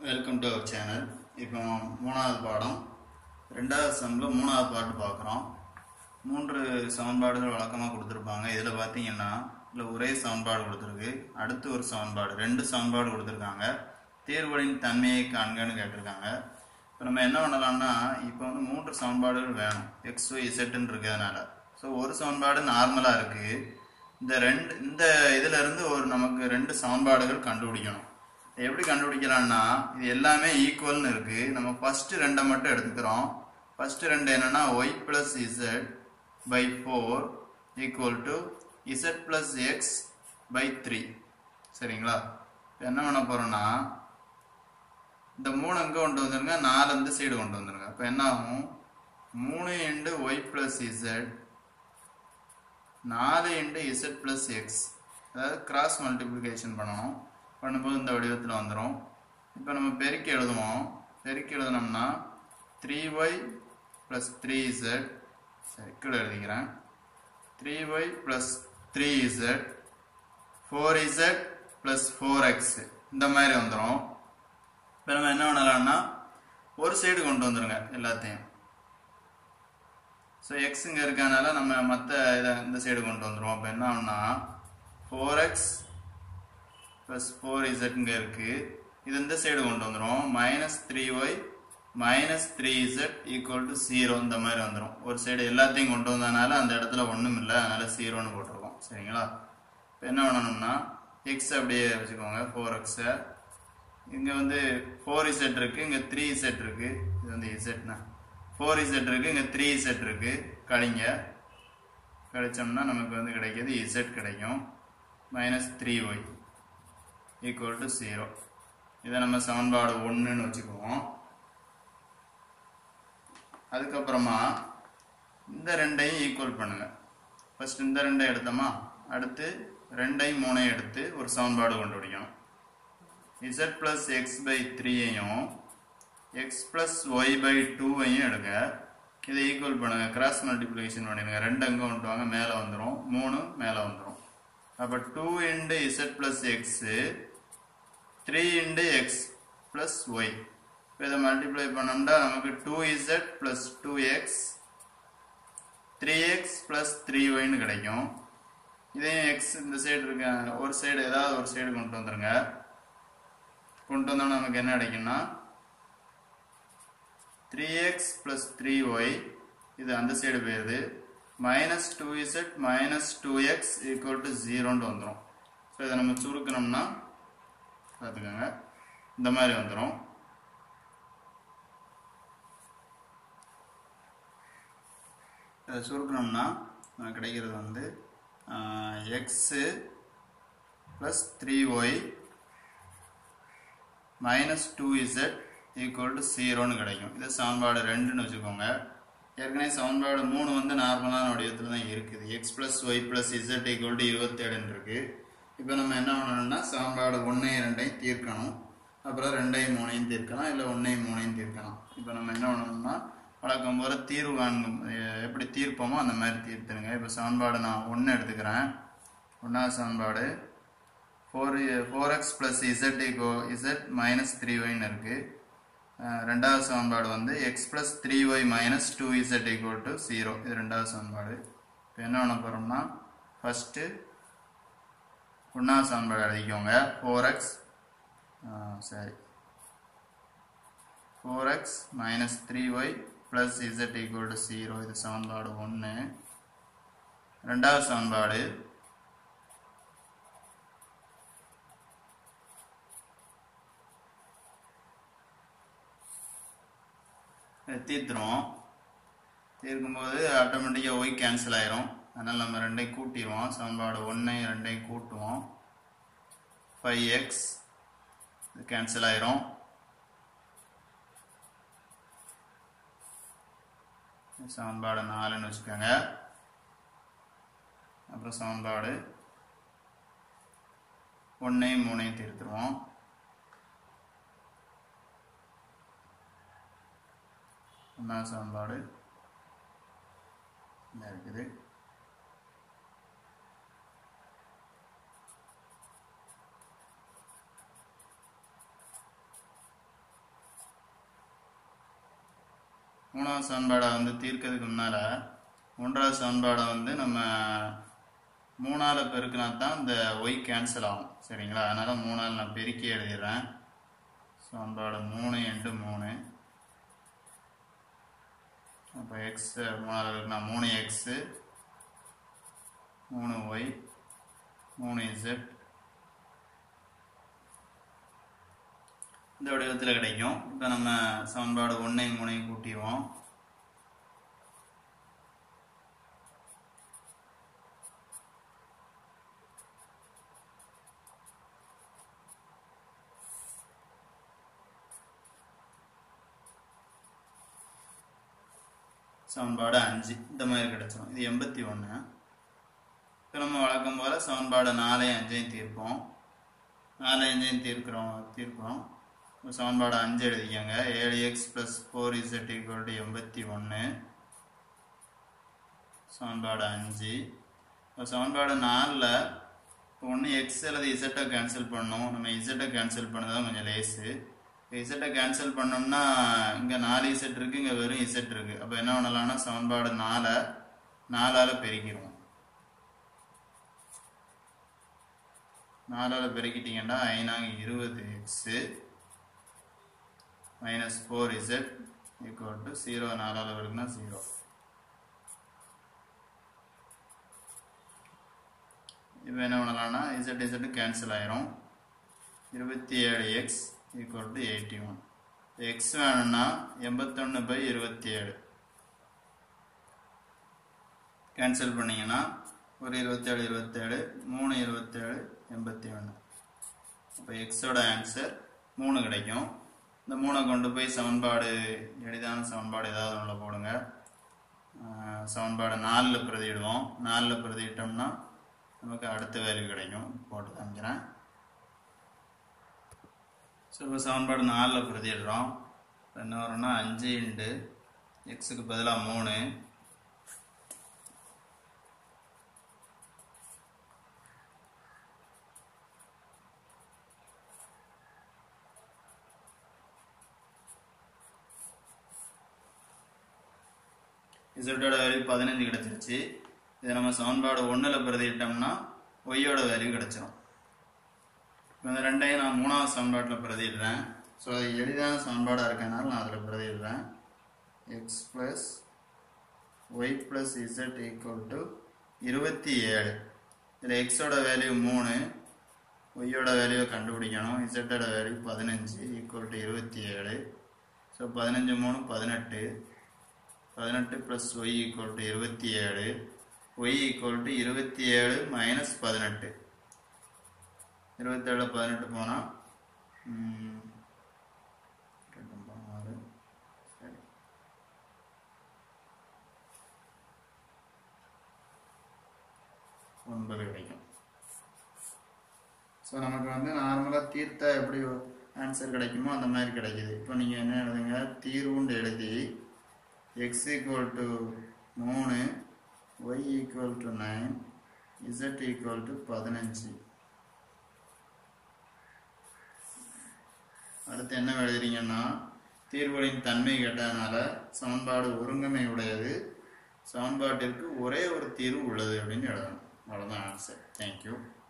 welcome to our channel இப்போ மூணாவது பாடம் ரெண்டாவது சம்மில் மூணாவது பாட்டு பார்க்குறோம் மூன்று சமன்பாடுகள் வழக்கமாக கொடுத்துருப்பாங்க இதில் பார்த்தீங்கன்னா இதில் ஒரே சமன்பாடு கொடுத்துருக்கு அடுத்து ஒரு சமன்பாடு ரெண்டு சமன்பாடு கொடுத்துருக்காங்க தீர்வுகளின் தன்மையை காண்கன்னு கேட்டிருக்காங்க இப்போ நம்ம என்ன பண்ணலாம்னா இப்போ வந்து மூன்று சமன்பாடுகள் வேணும் எக்ஸ் ஒய் இசட்டுன்னு இருக்கிறதுனால ஸோ ஒரு சமன்பாடு நார்மலாக இருக்குது இந்த ரெண்டு இந்த இதுல இருந்து ஒரு நமக்கு ரெண்டு சமன்பாடுகள் கண்டுபிடிக்கணும் எப்படி கண்டுபிடிக்கலாம்னா இது எல்லாமே ஈக்குவல்னு இருக்கு நம்ம ஃபர்ஸ்ட் ரெண்டை மட்டும் எடுத்துக்கிறோம் ஃபர்ஸ்ட் ரெண்டு என்னன்னா y plus z by four equal to z plus x by three சரிங்களா இப்போ என்ன பண்ண போறோம்னா இந்த மூணு அங்கே கொண்டு வந்துருங்க நாலு இந்த சைடு கொண்டு வந்துருங்க அப்போ என்ன ஆகும் மூணு இன்டு ஒய் பிளஸ் இசட் நாலு இன்டு இசட் ப்ளஸ் எக்ஸ் அதாவது கிராஸ் மல்டிப்ளிகேஷன் பண்ணணும் பண்ணும்போது இந்த வடிவத்தில் வந்துடும் இப்போ நம்ம பெருக்கி எழுதுவோம் பெருக்கி எழுதுனோம்னா three y plus three z சரி கீழே எழுதிக்கிறேன் three y plus three z four z plus four x இந்த மாதிரி வந்துடும் இப்போ நம்ம என்ன பண்ணலாம்னா ஒரு சைடு கொண்டு வந்துருங்க எல்லாத்தையும் ஸோ எக்ஸ் இங்கே இருக்கனால நம்ம மற்ற இதை இந்த சைடு கொண்டு வந்துடுவோம் அப்போ என்ன ஆகும்னா four x plus four z இங்கே இருக்குது இது இந்த சைடு கொண்டு வந்துடும் minus three y minus three z equal to zero இந்த மாதிரி வந்துடும் ஒரு சைடு எல்லாத்தையும் கொண்டு வந்ததுனால அந்த இடத்துல ஒன்றும் இல்லை அதனால ஜீரோன்னு போட்டிருக்கோம் சரிங்களா இப்போ என்ன பண்ணணும்னா எக்ஸ் அப்படியே வச்சுக்கோங்க ஃபோர் எக்ஸை இங்கே வந்து ஃபோர் இசட் இருக்குது இங்கே த்ரீ இசட் இருக்குது இது வந்து இசட்னா ஃபோர் இசட் இருக்கு இங்கே த்ரீ இசட் இருக்கு கழிங்க கழிச்சோம்னா நமக்கு வந்து கிடைக்கிது இசட் கிடைக்கும் minus three y equal to zero இதை நம்ம சமன்பாடு ஒன்றுன்னு வச்சுக்குவோம் அதுக்கப்புறமா இந்த ரெண்டையும் ஈக்குவல் பண்ணுங்க ஃபர்ஸ்ட் இந்த ரெண்டை எடுத்தோமா அடுத்து ரெண்டையும் மூணையும் எடுத்து ஒரு சமன்பாடு கண்டுபிடிக்கணும் இசட் பிளஸ் எக்ஸ் பை த்ரீயையும் எக்ஸ் பிளஸ் ஒய் பை டூவையும் எடுங்க இதை ஈக்குவல் பண்ணுங்க கிராஸ் மல்டிப்ளிகேஷன் பண்ணிடுங்க ரெண்டு அங்கே கொண்டு வாங்க மேலே வந்துடும் மூணு மேலே வந்துடும் அப்போ two into z plus x three into x plus y இப்போ இதை மல்டிப்ளை பண்ணோம்னா நமக்கு two z plus two x three x plus three ஒய்னு கிடைக்கும் இதையும் எக்ஸ் இந்த சைடு இருக்க ஒரு சைடு ஏதாவது ஒரு சைடு கொண்டு வந்துருங்க கொண்டு வந்தோம்னா நமக்கு என்ன கிடைக்கும்னா three x plus three y இது அந்த சைடு போயிருது minus two z minus two x equal to ஜீரோன்ட்டு வந்துடும் ஸோ இதை நம்ம சுருக்கணும்னா பார்த்துக்கோங்க இந்த மாதிரி வந்துடும் இதை சுருக்கணும்னா நமக்கு கிடைக்கிறது வந்து x plus three y minus two z equal to ஜீரோன்னு கிடைக்கும் இது சமன்பாடு ரெண்டுன்னு வச்சுக்கோங்க ஏற்கனவே சமன்பாடு மூணு வந்து நார்மலான வடிவத்தில் தான் இருக்குது x plus y plus z equal to இருபத்தேழுன்னு இருக்கு இப்போ நம்ம என்ன பண்ணணும்னா சமன்பாடு ஒன்றையும் ரெண்டையும் தீர்க்கணும் அப்புறம் ரெண்டையும் மூணையும் தீர்க்கலாம் இல்லை ஒன்றையும் மூணையும் தீர்க்கலாம் இப்போ நம்ம என்ன பண்ணணும்னா வழக்கம் போல தீர்வு காண்கும் எப்படி தீர்ப்போமோ அந்த மாதிரி தீர்த்துருங்க இப்போ சமன்பாடு நான் ஒன்று எடுத்துக்கிறேன் ஒன்றாவது சமன்பாடு four four x plus z equal z minus three ஒய்னு இருக்குது ரெண்டாவது சமன்பாடு வந்து x plus three y minus two z equal to zero இது ரெண்டாவது சமன்பாடு இப்போ என்ன பண்ண போகிறோம்னா ஃபஸ்ட்டு ஒன்றாவது சமன்பாடு எழுதிக்கோங்க ஃபோர் எக்ஸ் சரி four x minus three y plus z equal to zero இது சமன்பாடு ஒன்று ரெண்டாவது சமன்பாடு தீர்த்துருவோம் தீர்க்கும்போது ஆட்டோமேட்டிக்காக ஒய் கேன்சல் ஆயிரும் அதனால் நம்ம ரெண்டையும் கூட்டிடுவோம் சமன்பாடு ஒன்றையும் ரெண்டையும் கூட்டுவோம் ஃபைவ் எக்ஸ் இது கேன்சல் ஆயிரும் சமன்பாடு நாலுன்னு வச்சுக்கோங்க அப்புறம் சமன்பாடு ஒன்றையும் மூணையும் தீர்த்துருவோம் ஒன்றாவது சமன்பாடு இங்கே இருக்குது மூணாவது சமன்பாடை வந்து தீர்க்கிறதுக்கு முன்னால் ஒன்றாவது சமன்பாடை வந்து நம்ம மூணால் பெருக்கினா தான் இந்த ஒய் கேன்சல் ஆகும் சரிங்களா அதனால் மூணால் நான் பெருக்கி எழுதிடுறேன் சமன்பாடு மூணு இன்ட்டு மூணு அப்போ எக்ஸ் மூணால் பெருக்கினா மூணு எக்ஸு மூணு ஒய் மூணு இசட் இந்த வடிவத்தில் கிடைக்கும் இப்போ நம்ம சமன்பாடு ஒன்றையும் மூணையும் கூட்டிடுவோம் சமன்பாடு அஞ்சு இந்த மாதிரி கிடைச்சிடும் இது எண்பத்தி ஒன்று இப்போ நம்ம வழக்கம் போல் சமன்பாடு நாலையும் அஞ்சையும் தீர்ப்போம் நாலு அஞ்சையும் தீர்க்கிறோம் தீர்க்கிறோம் இப்போ சமன்பாடு அஞ்சு எழுதிக்கோங்க ஏழு x plus four z equal to எண்பத்தி ஒன்று சமன்பாடு அஞ்சு இப்போ சமன்பாடு நாலில் இப்போ ஒன்று எக்ஸ் அல்லது இசட்டை கேன்சல் பண்ணணும் நம்ம இசட்டை கேன்சல் பண்ணது தான் கொஞ்சம் லேஸு இப்போ இசட்டை கேன்சல் பண்ணோம்னா இங்கே நாலு இசட் இருக்குது இங்கே வெறும் இசட் இருக்குது அப்போ என்ன பண்ணலாம்னா சமன்பாடு நாலை நாலால் பெருக்கிடுவோம் நாலால் பெருக்கிட்டீங்கன்னா ஐநாங்க இருபது x minus four z equal to zero நாலால் பெருக்குனா ஜீரோ இப்போ என்ன பண்ணலாம்னா இசட் இசட் கேன்சல் ஆயிரும் இருபத்தி ஏழு x equal to eighty one x வேணும்னா எண்பத்தொன்று பை இருபத்தி ஏழு கேன்சல் பண்ணிங்கன்னா ஒரு இருபத்தேழு இருபத்தேழு மூணு இருபத்தேழு எண்பத்தி ஒன்று அப்போ எக்ஸோட ஆன்சர் மூணு கிடைக்கும் இந்த மூணை கொண்டு போய் சமன்பாடு எளிதான சமன்பாடு ஏதாவது ஒன்றில் போடுங்க ஆஹ் சமன்பாடு நாலில் பிரதியிடுவோம் நாலில் பிரதியிட்டோம்னா நமக்கு அடுத்த வேல்யூ கிடைக்கும் போட்டு காமிக்கிறேன் ஸோ இப்போ சமன்பாடு நாலில் பிரதியிடுறோம் இப்போ என்ன வரும்னா அஞ்சு இன்ட்டு எக்ஸுக்கு பதிலாக மூணு இசட்டோட வேல்யூ பதினஞ்சு கிடச்சிருச்சு இதை நம்ம சமன்பாடு ஒன்றில் பிரதியிட்டோம்னா ஒய்யோட வேல்யூ கிடச்சிரும் இப்போ இந்த ரெண்டையும் நான் மூணாவது சமன்பாட்டில் பிரதியிடுறேன் ஸோ அது எளிதான சமன்பாடாக இருக்கனால நான் அதில் பிரதியிடுறேன் x plus y plus z equal to இருபத்தி ஏழு இதில் எக்ஸோட வேல்யூ மூணு ஒய்யோட வேல்யூவை கண்டுபிடிக்கணும் இசட்டோட வேல்யூ பதினஞ்சு ஈக்குவல் டு இருபத்தி ஏழு ஸோ பதினஞ்சு மூணு பதினெட்டு பதினெட்டு ப்ளஸ் ஒய் ஈக்குவல் டு இருபத்தி ஏழு ஒய் ஈக்குவல் டு இருபத்தி ஏழு மைனஸ் பதினெட்டு இருபத்தேழு பதினெட்டு போனால் ஆறு சரி ஒன்பது கிடைக்கும் ஸோ நமக்கு வந்து நார்மலாக தீர்த்தா எப்படி ஆன்சர் கிடைக்குமோ அந்த மாதிரி கிடைக்குது இப்போ நீங்கள் என்ன எழுதுங்க தீர்வுண்டு எழுதி எக்ஸ் ஈக்குவல் டு மூணு y equal to nine z equal to பதினஞ்சு அடுத்து என்ன எழுதுறீங்கன்னா தீர்வுகளின் தன்மை கேட்டதுனால சமன்பாடு ஒருங்கமை உடையது சமன்பாட்டிற்கு ஒரே ஒரு தீர்வு உள்ளது அப்படின்னு எழுதணும் அவ்வளோதான் ஆன்சர் தேங்க்யூ